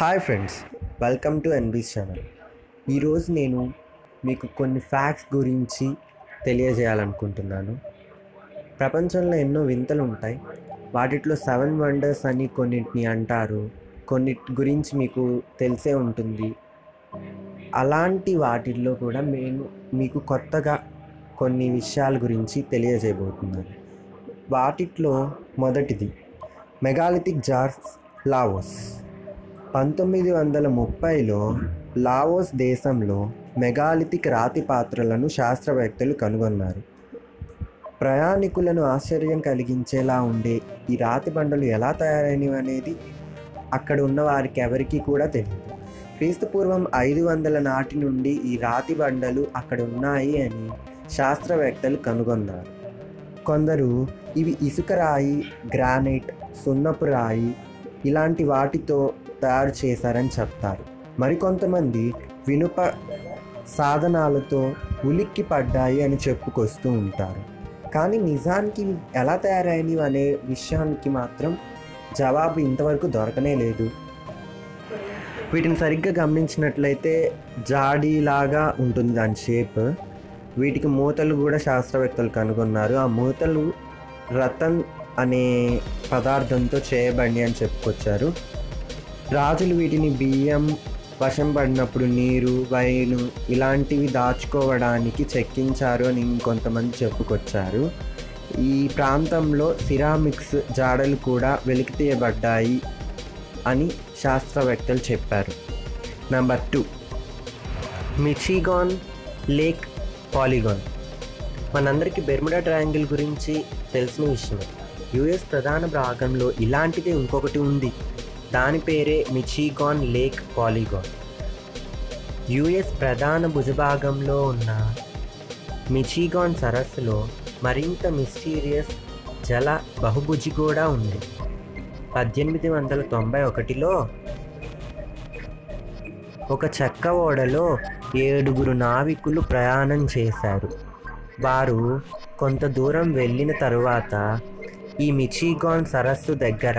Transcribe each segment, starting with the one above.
hi friends welcome to ఎన్బీస్ channel ఈరోజు నేను మీకు కొన్ని ఫ్యాక్ట్స్ గురించి తెలియజేయాలనుకుంటున్నాను ప్రపంచంలో ఎన్నో వింతలు ఉంటాయి వాటిలో సెవెన్ వండర్స్ అని కొన్నిటిని అంటారు కొన్నిటి గురించి మీకు తెలిసే ఉంటుంది అలాంటి వాటిల్లో కూడా నేను మీకు కొత్తగా కొన్ని విషయాల గురించి తెలియజేయబోతున్నాను వాటిట్లో మొదటిది మెగాలిథిక్ జార్స్ లావోస్ పంతొమ్మిది వందల ముప్పైలో లావోస్ దేశంలో మెగాలిథిక్ రాతి పాత్రలను శాస్త్రవేత్తలు కనుగొన్నారు ప్రయాణికులను ఆశ్చర్యం కలిగించేలా ఉండే ఈ రాతి బండలు ఎలా తయారైనవి అనేది అక్కడ ఉన్న వారికి ఎవరికీ కూడా తెలియదు క్రీస్తుపూర్వం ఐదు వందల నాటి నుండి ఈ రాతి బండలు అక్కడ ఉన్నాయి అని శాస్త్రవేత్తలు కనుగొన్నారు కొందరు ఇవి ఇసుక రాయి గ్రానైట్ సున్నపు రాయి ఇలాంటి వాటితో తయారు చేశారని చెప్తారు మరికొంతమంది వినుప సాధనాలతో ఉలిక్కి పడ్డాయి అని చెప్పుకొస్తూ ఉంటారు కానీ నిజానికి ఇవి ఎలా తయారైనవి అనే విషయానికి మాత్రం జవాబు ఇంతవరకు దొరకనే లేదు వీటిని సరిగ్గా గమనించినట్లయితే జాడీలాగా ఉంటుంది దాని షేప్ వీటికి మూతలు కూడా శాస్త్రవేత్తలు కనుగొన్నారు ఆ మూతలు రతన్ అనే పదార్థంతో చేయబడి అని చెప్పుకొచ్చారు రాజులు వీటిని బియ్యం వర్షం పడినప్పుడు నీరు వైను ఇలాంటివి దాచుకోవడానికి చెక్కించారు అని ఇంకొంతమంది చెప్పుకొచ్చారు ఈ ప్రాంతంలో సిరామిక్స్ జాడలు కూడా వెలికితీయబడ్డాయి అని శాస్త్రవేత్తలు చెప్పారు number two Michigan lake polygon మనందరికీ బెర్ముడా ట్రయాంగిల్ గురించి తెలిసిన విషయమే యుఎస్ ప్రధాన భాగంలో ఇలాంటిదే ఇంకొకటి ఉంది దాని పేరే మిచిగాన్ లేక్ పాలిగాన్ యుఎస్ ప్రధాన భుజభాగంలో ఉన్న మిచిగాన్ సరస్సులో మరింత మిస్టీరియస్ జల బహుభుజి కూడా ఉంది పద్దెనిమిది వందల తొంభై ఒకటిలో ఒక చెక్క ఓడలో ఏడుగురు నావికులు ప్రయాణం చేశారు వారు కొంత దూరం వెళ్ళిన తరువాత ఈ మిచిగాన్ సరస్సు దగ్గర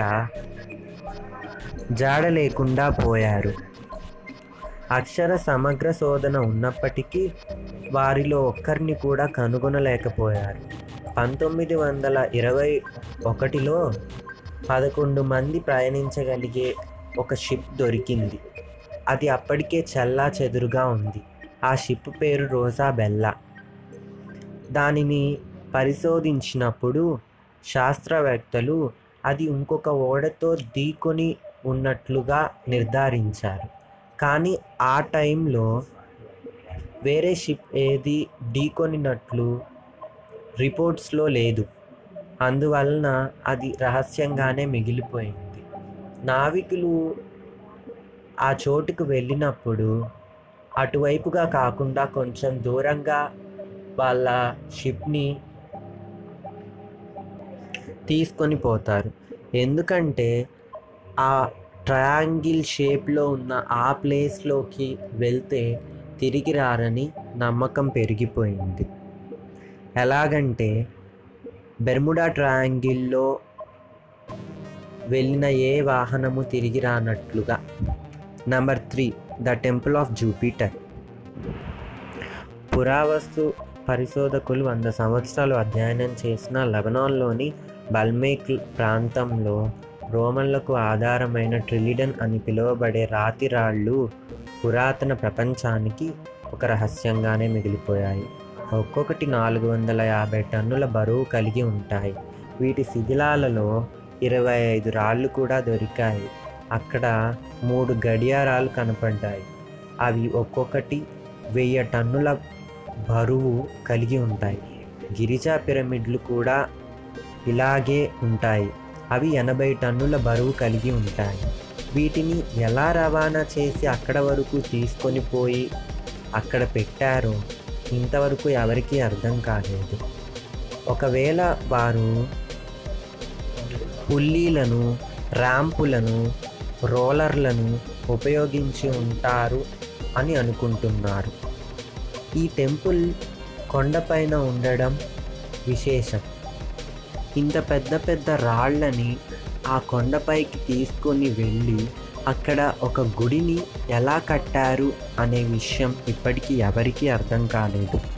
జాడ లేకుండా పోయారు అక్షర సమగ్ర శోధన ఉన్నప్పటికీ వారిలో ఒక్కరిని కూడా కనుగొనలేకపోయారు పంతొమ్మిది వందల ఇరవై ఒకటిలో పదకొండు మంది ప్రయాణించగలిగే ఒక షిప్ దొరికింది అది అప్పటికే చల్లా చెదురుగా ఉంది ఆ షిప్ పేరు రోజా బెల్లా దానిని పరిశోధించినప్పుడు శాస్త్రవేత్తలు అది ఇంకొక ఓడతో ఢీకొని ఉన్నట్లుగా నిర్ధారించారు కానీ ఆ టైంలో వేరే షిప్ ఏది ఢీకొనినట్లు రిపోర్ట్స్లో లేదు అందువలన అది రహస్యంగానే మిగిలిపోయింది నావికులు ఆ చోటుకు వెళ్ళినప్పుడు అటువైపుగా కాకుండా కొంచెం దూరంగా వాళ్ళ షిప్ని తీసుకొని పోతారు ఎందుకంటే ఆ ట్రయాంగిల్ షేప్లో ఉన్న ఆ ప్లేస్లోకి వెళ్తే తిరిగి రారని నమ్మకం పెరిగిపోయింది ఎలాగంటే బెర్ముడా ట్రయాంగిల్లో వెళ్ళిన ఏ వాహనము తిరిగి రానట్లుగా number three the temple of Jupiter పురావస్తు పరిశోధకులు వంద సంవత్సరాలు అధ్యయనం చేసిన లెబనాన్లోని బల్మేక్ ప్రాంతంలో రోమన్లకు ఆధారమైన ట్రిలిడన్ అని పిలువబడే రాతి రాళ్ళు పురాతన ప్రపంచానికి ఒక రహస్యంగానే మిగిలిపోయాయి ఒక్కొక్కటి నాలుగు వందల యాభై టన్నుల బరువు కలిగి ఉంటాయి వీటి శిథిలాలలో ఇరవై ఐదు రాళ్ళు కూడా దొరికాయి అక్కడ మూడు గడియారాలు కనపడ్డాయి అవి ఒక్కొక్కటి వెయ్యి టన్నుల బరువు కలిగి ఉంటాయి గిరిజా పిరమిడ్లు కూడా ఇలాగే ఉంటాయి అవి ఎనభై టన్నుల బరువు కలిగి ఉంటాయి వీటిని ఎలా రవాణా చేసి అక్కడ వరకు తీసుకొని పోయి అక్కడ పెట్టారో ఇంతవరకు ఎవరికీ అర్థం కాలేదు ఒకవేళ వారు పుల్లీలను ర్యాంపులను రోలర్లను ఉపయోగించి ఉంటారు అని అనుకుంటున్నారు ఈ టెంపుల్ కొండపైన ఉండడం విశేషం ఇంత పెద్ద పెద్ద రాళ్ళని ఆ కొండపైకి తీసుకొని వెళ్ళి అక్కడ ఒక గుడిని ఎలా కట్టారు అనే విషయం ఇప్పటికీ ఎవరికీ అర్థం కాలేదు